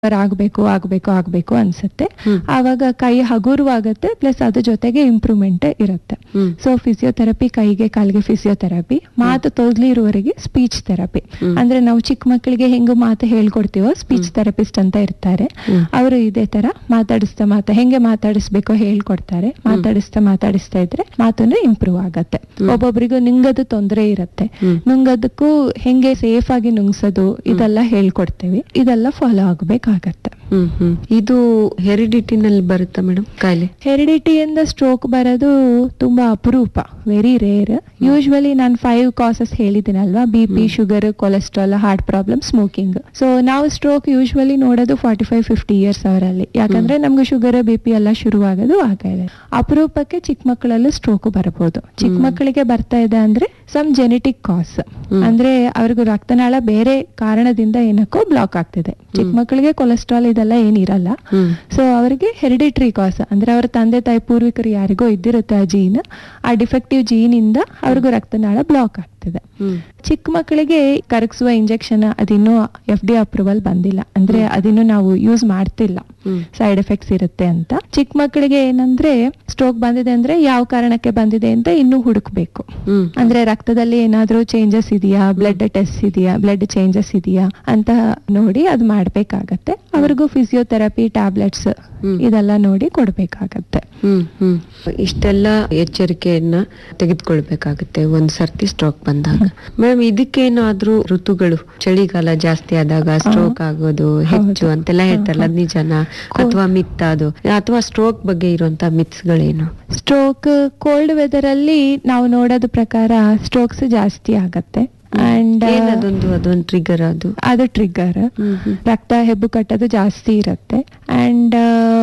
ಆಗ್ಬೇಕು ಆಗ್ಬೇಕು ಆಗ್ಬೇಕು ಅನ್ಸುತ್ತೆ ಹ್ಮ್. ಆವಾಗ ಕೈ ಹಗುರವಾಗತ್ತೆ ಪ್ಲಸ್ ಅದ್ರ ಜೊತೆಗೆ ಇಂಪ್ರೂವ್ಮೆಂಟ್ ಇರುತ್ತೆ ಹ್ಮ್. ಸೊ ಫಿಸಿಯೋಥೆರಪಿ ಕೈಗೆ ಕಾಲಿಗೆ ಫಿಸಿಯೋಥೆರಪಿ ಮಾತು ತೊದಲಿರುವವರಿಗೆ ಸ್ಪೀಚ್ ಥೆರಪಿ ಹ್ಮ್. ಅಂದ್ರೆ ನಾವು ಚಿಕ್ಕ ಮಕ್ಕಳಿಗೆ ಹೆಂಗು ಮಾತು ಹೇಳ್ಕೊಡ್ತೀವೋ ಸ್ಪೀಚ್ ಥೆರಪಿಸ್ಟ್ ಅಂತ ಇರ್ತಾರೆ ಹ್ಮ್. ಅವರು ಇದೇ ತರ ಮಾತಾಡಿಸ್ತಾ ಮಾತಾ ಹೆಂಗೆ ಮಾತಾಡಿಸ್ಬೇಕೋ ಹೇಳ್ಕೊಡ್ತಾರೆ ಮಾತಾಡಿಸ್ತಾ ಮಾತಾಡಿಸ್ತಾ ಇದ್ರೆ ಮಾತನ್ನು ಇಂಪ್ರೂವ್ ಆಗತ್ತೆ ಒಬ್ಬೊಬ್ರಿಗೂ ನುಂಗದು ತೊಂದರೆ ಇರುತ್ತೆ ಹ್ಮ್. ನುಂಗದಕ್ಕೂ ಹೆಂಗೆ ಸೇಫ್ ಆಗಿ ನುಂಗ್ಸೋದು ಇದೆಲ್ಲ ಹೇಳ್ಕೊಡ್ತೀವಿ ಇದೆಲ್ಲ ಫಾಲೋ ಆಗ್ಬೇಕಾಗತ್ತೆ ಹ್ಮ್ ಹ್ಮ್ ಇದು ಹೆರಿಡಿಟಿನಲ್ಲಿ ಬರುತ್ತಾ ಮೇಡಮ್ ಕಾಯಿಲೆ ಹೆರಿಡಿಟಿಯಿಂದ ಸ್ಟ್ರೋಕ್ ಬರೋದು ತುಂಬಾ ಅಪರೂಪ ವೆರಿ ರೇರ್ ಯೂಶ್ವಲಿ ನಾನು ಫೈವ್ ಕಾಸಸ್ ಹೇಳಿದ್ದೀನಲ್ವಾ B P sugar cholesterol heart problem smoking so ನಾವು ಸ್ಟ್ರೋಕ್ ಯೂಶ್ವಲಿ ನೋಡೋದು ಫಾರ್ಟಿ ಫೈವ್ ಫಿಫ್ಟಿ ಇಯರ್ಸ್ ಅವರಲ್ಲಿ ಯಾಕಂದ್ರೆ ನಮ್ಗೆ ಶುಗರ್ ಬಿ ಪಿ ಎಲ್ಲ ಶುರುವಾಗೋದು ಆಗ ಇದೆ ಅಪರೂಪಕ್ಕೆ ಚಿಕ್ಕ ಮಕ್ಕಳಲ್ಲೂ ಸ್ಟ್ರೋಕ್ ಬರಬಹುದು ಚಿಕ್ಕ ಮಕ್ಕಳಿಗೆ ಬರ್ತಾ ಇದೆ ಅಂದ್ರೆ ಸಮ್ ಜೆನೆಟಿಕ್ ಕಾಸ್ ಅಂದ್ರೆ ಅವ್ರಿಗೂ ರಕ್ತನಾಳ ಬೇರೆ ಕಾರಣದಿಂದ ಏನಕ್ಕೋ ಬ್ಲಾಕ್ ಆಗ್ತಿದೆ ಚಿಕ್ಕ ಮಕ್ಕಳಿಗೆ ಕೊಲೆಸ್ಟ್ರಾಲ್ ಇದೆಲ್ಲ ಏನಿರಲ್ಲ ಹ್ಮ್ ಸೊ ಅವರಿಗೆ ಹೆರಿಡಿಟ್ರಿ ಕಾಸ್ ಅಂದ್ರೆ ಅವ್ರ ತಂದೆ ತಾಯಿ ಪೂರ್ವಿಕರು ಯಾರಿಗೋ ಇದ್ದಿರುತ್ತೆ ಆ ಜೀನ್ ಆ ಡಿಫೆಕ್ಟಿವ್ ಜೀನ್ ಇಂದ ಅವ್ರಿಗೂ ರಕ್ತನಾಳ ಬ್ಲಾಕ್ ಆಗ್ತಿದೆ ಹ್ಮ್ ಚಿಕ್ಕ ಮಕ್ಕಳಿಗೆ ಕರಗಿಸುವ ಇಂಜೆಕ್ಷನ್ ಅದಿನ್ನೂ ಎಫ್ ಡಿ ಅಪ್ರೂವಲ್ ಬಂದಿಲ್ಲ ಅಂದ್ರೆ ಅದಿನ್ನೂ ನಾವು ಯೂಸ್ ಮಾಡ್ತಿಲ್ಲ ಹ್ಮ್ ಸೈಡ್ ಎಫೆಕ್ಟ್ಸ್ ಇರುತ್ತೆ ಅಂತ ಚಿಕ್ಕ ಮಕ್ಕಳಿಗೆ ಏನಂದ್ರೆ ಸ್ಟ್ರೋಕ್ ಬಂದಿದೆ ಅಂದ್ರೆ ಯಾವ ಕಾರಣಕ್ಕೆ ಬಂದಿದೆ ಅಂತ ಇನ್ನೂ ಹುಡುಕ್ಬೇಕು ಹ್ಮ್ ಅಂದ್ರೆ ರಕ್ತದಲ್ಲಿ ಏನಾದ್ರೂ ಚೇಂಜಸ್ ಇದೆಯಾ ಬ್ಲಡ್ ಟೆಸ್ಟ್ ಇದೆಯಾ ಬ್ಲಡ್ ಚೇಂಜಸ್ ಇದೆಯಾ ಅಂತ ನೋಡಿ ಅದು ಮಾಡ್ಬೇಕಾಗತ್ತೆ ಅವ್ರಿಗೂ ಫಿಸಿಯೋಥೆರಪಿ ಟ್ಯಾಬ್ಲೆಟ್ಸ್ ಹ್ಮ್. ಇದೆಲ್ಲ ನೋಡಿ ಕೊಡ್ಬೇಕಾಗತ್ತೆ ಹ್ಮ್ ಹ್ಮ್ ಇಷ್ಟೆಲ್ಲ ಎಚ್ಚರಿಕೆಯನ್ನ ತೆಗೆದುಕೊಳ್ಬೇಕಾಗುತ್ತೆ ಒಂದ್ ಸರ್ತಿ ಸ್ಟ್ರೋಕ್ ಬಂದಾಗ ಮೇಡಮ್ ಇದಕ್ಕೇನಾದ್ರೂ ಋತುಗಳು ಚಳಿಗಾಲ ಜಾಸ್ತಿ ಆದಾಗ ಸ್ಟ್ರೋಕ್ ಆಗೋದು ಹೆಚ್ಚು ಅಂತೆಲ್ಲ ಹೇಳ್ತಾರಲ್ಲ ಅದ್ ನಿಜನಾ ಅಥವಾ ಮಿತ್ ಅದು ಅಥವಾ ಸ್ಟ್ರೋಕ್ ಬಗ್ಗೆ ಇರುವಂತ ಮಿತ್ಸ್ ಗಳೇನು ಸ್ಟ್ರೋಕ್ ಕೋಲ್ಡ್ ವೆದರ್ ಅಲ್ಲಿ ನಾವು ನೋಡೋದ ಪ್ರಕಾರ ಸ್ಟ್ರೋಕ್ಸ್ ಜಾಸ್ತಿ ಆಗತ್ತೆ ಅಂಡ್ ಏನದೊಂದು ಅದೊಂದು ಟ್ರಿಗರ್ ಅದು ಅದು ಟ್ರಿಗರ್ ಹ್ಮ್ ಹ್ಮ್ ರಕ್ತ ಹೆಬ್ಬು ಕಟ್ಟೋದು ಜಾಸ್ತಿ ಇರುತ್ತೆ ಅಂಡ್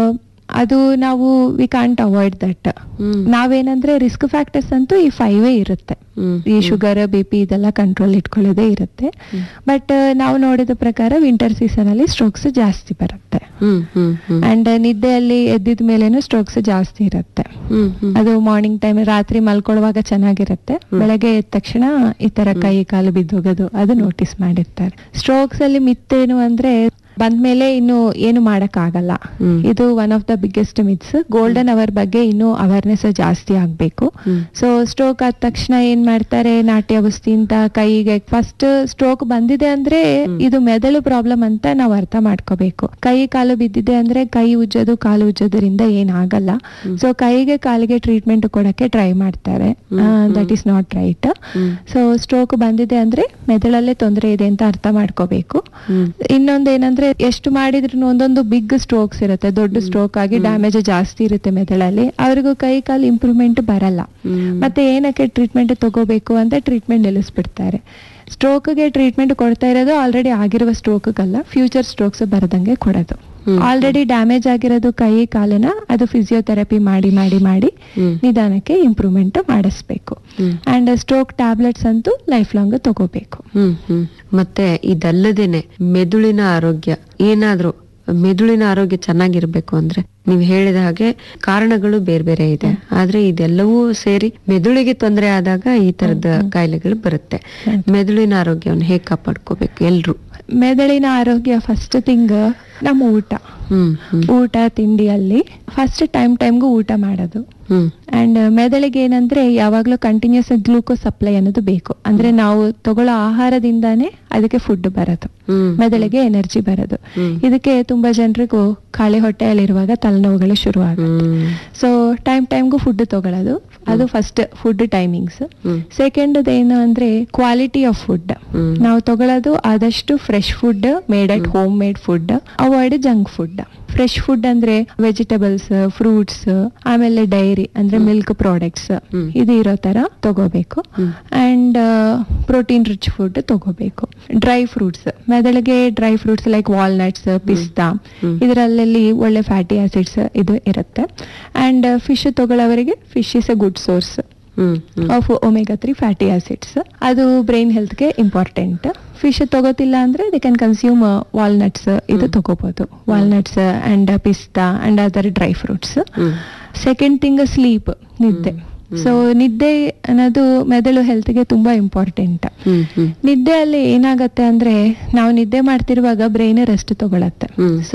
ಅದು ನಾವು we can't avoid that hmm ನಾವೇನಂದ್ರೆ ರಿಸ್ಕ್ ಫ್ಯಾಕ್ಟರ್ಸ್ ಅಂತೂ ಈ ಫೈವೇ ಇರುತ್ತೆ ಹ್ಮ್ ಈ ಶುಗರ್ ಬಿ ಪಿ ಇದೆಲ್ಲ ಕಂಟ್ರೋಲ್ ಇಟ್ಕೊಳ್ಳೋದೇ ಇರುತ್ತೆ ಬಟ್ ನಾವು ನೋಡಿದ ಪ್ರಕಾರ ವಿಂಟರ್ ಸೀಸನ್ ಅಲ್ಲಿ ಸ್ಟ್ರೋಕ್ಸ್ ಜಾಸ್ತಿ ಬರುತ್ತೆ ಹ್ಮ್ ಹ್ಮ್ ಹ್ಮ್ ಅಂಡ್ ನಿದ್ದೆಯಲ್ಲಿ ಎದ್ದಿದ ಮೇಲೇನು ಸ್ಟ್ರೋಕ್ಸ್ ಜಾಸ್ತಿ ಇರುತ್ತೆ ಹ್ಮ್ ಹ್ಮ್ ಅದು ಮಾರ್ನಿಂಗ್ ಟೈಮ್ ರಾತ್ರಿ ಮಲ್ಕೊಳ್ಳುವಾಗ ಚೆನ್ನಾಗಿರುತ್ತೆ ಬೆಳಗ್ಗೆ ಎದ್ದ ತಕ್ಷಣ ಈ ತರ ಕೈ ಕಾಲು ಬಿದ್ದೋಗೋದು ಅದು ನೋಟಿಸ್ ಮಾಡಿರ್ತಾರೆ ಸ್ಟ್ರೋಕ್ಸ್ ಅಲ್ಲಿ ಮಿತ್ತೇನು ಅಂದ್ರೆ ಬಂದ್ಮೇಲೆ ಇನ್ನು ಏನು ಮಾಡಕ್ ಆಗಲ್ಲ ಹ್ಮ್. ಇದು one of the biggest myths golden hour ಬಗ್ಗೆ ಇನ್ನೂ ಅವೇರ್ನೆಸ್ ಜಾಸ್ತಿ ಆಗ್ಬೇಕು ಹ್ಮ್. ಸೊ ಸ್ಟ್ರೋಕ್ ಆದ ತಕ್ಷಣ ಏನ್ ಮಾಡ್ತಾರೆ ನಾಟ್ಯ ಔಷಧಿ ಅಂತ ಕೈಗೆ ಫಸ್ಟ್ ಸ್ಟ್ರೋಕ್ ಬಂದಿದೆ ಅಂದ್ರೆ ಇದು ಮೆದುಳು ಪ್ರಾಬ್ಲಮ್ ಅಂತ ನಾವು ಅರ್ಥ ಮಾಡ್ಕೋಬೇಕು ಕೈ ಕಾಲು ಬಿದ್ದಿದೆ ಅಂದ್ರೆ ಕೈ ಉಜ್ಜೋದು ಕಾಲು ಉಜ್ಜೋದ್ರಿಂದ ಏನಾಗಲ್ಲ ಸೊ ಕೈಗೆ ಕಾಲಿಗೆ ಟ್ರೀಟ್ಮೆಂಟ್ ಕೊಡಕ್ಕೆ ಟ್ರೈ ಮಾಡ್ತಾರೆ that is not right hmm. So stroke ಬಂದಿದೆ ಅಂದ್ರೆ ಮೆದುಳಲ್ಲೇ ತೊಂದರೆ ಇದೆ ಅಂತ ಅರ್ಥ ಮಾಡ್ಕೋಬೇಕು ಹ್ಮ್. ಇನ್ನೊಂದೇನಂದ್ರೆ ಎಷ್ಟು ಮಾಡಿದ್ರು ಒಂದೊಂದು ಬಿಗ್ ಸ್ಟ್ರೋಕ್ಸ್ ಇರುತ್ತೆ ದೊಡ್ಡ ಸ್ಟ್ರೋಕ್ ಆಗಿ ಡ್ಯಾಮೇಜ್ ಜಾಸ್ತಿ ಇರುತ್ತೆ ಮೆದುಳಲ್ಲಿ ಅವ್ರಿಗೂ ಕೈ ಕಾಲು ಇಂಪ್ರೂವ್ಮೆಂಟ್ ಬರಲ್ಲ ಹ್ಮ್. ಮತ್ತೆ ಏನಕ್ಕೆ ಟ್ರೀಟ್ಮೆಂಟ್ ತಗೋಬೇಕು ಅಂತ ಟ್ರೀಟ್ಮೆಂಟ್ ನಿಲ್ಲಿಸ್ಬಿಡ್ತಾರೆ ಸ್ಟ್ರೋಕ್ಗೆ ಟ್ರೀಟ್ಮೆಂಟ್ ಕೊಡ್ತಾ ಇರೋದು ಆಲ್ರೆಡಿ ಆಗಿರುವ ಸ್ಟ್ರೋಕ್ಗಲ್ಲ ಫ್ಯೂಚರ್ ಸ್ಟ್ರೋಕ್ಸ್ ಬರದಂಗೆ ಕೊಡೋದು ಹ್ಮ್. ಆಲ್ರೆಡಿ ಡ್ಯಾಮೇಜ್ ಆಗಿರೋದು ಕೈ ಕಾಲನ್ನ ಅದು ಫಿಸಿಯೋಥೆರಪಿ ಮಾಡಿ ಮಾಡಿ ಮಾಡಿ ಹ್ಮ್. ನಿಧಾನಕ್ಕೆ ಇಂಪ್ರೂವ್ಮೆಂಟ್ ಮಾಡಿಸ್ಬೇಕು ಹ್ಮ್. ಅಂಡ್ ಸ್ಟ್ರೋಕ್ ಟ್ಯಾಬ್ಲೆಟ್ಸ್ ಅಂತೂ ಲೈಫ್ ಲಾಂಗ್ ತಗೋಬೇಕು ಹ್ಮ್ ಹ್ಮ್ ಮತ್ತೆ ಇದಲ್ಲದೇನೆ ಮೆದುಳಿನ ಆರೋಗ್ಯ ಏನಾದ್ರೂ ಮೆದುಳಿನ ಆರೋಗ್ಯ ಚೆನ್ನಾಗಿರ್ಬೇಕು ಅಂದ್ರೆ ನೀವು ಹೇಳಿದ ಹಾಗೆ ಕಾರಣಗಳು ಬೇರೆ ಬೇರೆ ಇದೆ ಆದ್ರೆ ಇದೆಲ್ಲವೂ ಸೇರಿ ಮೆದುಳಿಗೆ ತೊಂದರೆ ಆದಾಗ ಈ ತರದ ಕಾಯಿಲೆಗಳು ಬರುತ್ತೆ ಮೆದುಳಿನ ಆರೋಗ್ಯವನ್ನು ಹೇಗೆ ಕಾಪಾಡ್ಕೋಬೇಕು ಎಲ್ರು ಮೆದುಳಿನ ಆರೋಗ್ಯ ಫಸ್ಟ್ ಥಿಂಗ್ ನಮ್ಮ ಊಟ ಹ್ಮ್ ಹ್ಮ್ ಊಟ ತಿಂಡಿಯಲ್ಲಿ ಫಸ್ಟ್ ಟೈಮ್ ಟೈಮ್ಗೂ ಊಟ ಮಾಡೋದು ಹ್ಮ್ ಅಂಡ್ ಮೆದುಳಿಗೆ ಏನಂದ್ರೆ ಯಾವಾಗ್ಲೂ ಕಂಟಿನ್ಯೂಸ್ ಗ್ಲೂಕೋಸ್ ಸಪ್ಲೈ ಅನ್ನೋದು ಬೇಕು ಅಂದ್ರೆ ನಾವು ತಗೊಳ್ಳೋ ಆಹಾರದಿಂದಾನೇ ಅದಕ್ಕೆ ಫುಡ್ ಬರೋದು ಹ್ಮ್ ಮೆದುಳಿಗೆ ಎನರ್ಜಿ ಬರೋದು ಹ್ಮ್. ಇದಕ್ಕೆ ತುಂಬಾ ಜನರಿಗೂ ಖಾಲಿ ಹೊಟ್ಟೆಯಲ್ಲಿರುವಾಗ ತಲೆನೋವುಗಳು ಶುರು ಆಗುತ್ತೆ ಹ್ಮ್ ಸೊ ಟೈಮ್ ಟೈಮ್ಗೂ ಫುಡ್ ತಗೊಳ್ಳೋದು ಅದು first food timings hmm second ಏನು ಅಂದ್ರೆ ಕ್ವಾಲಿಟಿ ಆಫ್ ಫುಡ್ ಹ್ಮ್. ನಾವು ತಗೊಳ್ಳೋದು ಆದಷ್ಟು fresh food made at home made food avoid junk food fresh food ಅಂದ್ರೆ ವೆಜಿಟೇಬಲ್ಸ್ ಫ್ರೂಟ್ಸ್ ಆಮೇಲೆ ಡೈರಿ ಅಂದ್ರೆ ಮಿಲ್ಕ್ ಪ್ರಾಡಕ್ಟ್ಸ್ ಹ್ಮ್. ಇದು ಇರೋ ತರ ತಗೋಬೇಕು ಹ್ಮ್. ಅಂಡ್ ಪ್ರೋಟೀನ್ ರಿಚ್ ಫುಡ್ ತಗೋಬೇಕು ಡ್ರೈ ಫ್ರೂಟ್ಸ್ ಮೆದುಳಿಗೆ ಡ್ರೈ ಫ್ರೂಟ್ಸ್ ಲೈಕ್ ವಾಲ್ನಟ್ಸ್ ಪಿಸ್ತಾ ಹ್ಮ್. ಇದರಲ್ಲಿ ಒಳ್ಳೆ ಫ್ಯಾಟಿ ಆಸಿಡ್ಸ್ ಇದು ಇರುತ್ತೆ ಅಂಡ್ ಫಿಶ್ ತಗೊಳ್ಳೋವರಿಗೆ fish is a good source hmm hmm of omega three fatty acids ಅದು ಬ್ರೈನ್ ಹೆಲ್ತ್ಗೆ ಇಂಪಾರ್ಟೆಂಟ್ ಫಿಶ್ ತಗೋತಿಲ್ಲ ಅಂದ್ರೆ ದೇ ಕ್ಯಾನ್ ಕನ್ಸ್ಯೂಮ್ ವಾಲ್ನಟ್ಸ್ ಇದು ತಗೋಬಹುದು ವಾಲ್ನಟ್ಸ್ ಅಂಡ್ ಪಿಸ್ತಾ and other dry fruits hmm second thing sleep ನಿದ್ದೆ so ನಿದ್ದೆ ಅನ್ನೋದು ಮೆದುಳು ಹೆಲ್ತ್ಗೆ ತುಂಬಾ ಇಂಪಾರ್ಟೆಂಟ್ ಹ್ಮ್ ಹ್ಮ್ ನಿದ್ದೆ ಅಲ್ಲಿ ಏನಾಗತ್ತೆ ಅಂದ್ರೆ ನಾವು ನಿದ್ದೆ ಮಾಡ್ತಿರುವಾಗ ಬ್ರೈನ್ ರೆಸ್ಟ್ ತಗೊಳತ್ತೆ ಹ್ಮ್. ಸೊ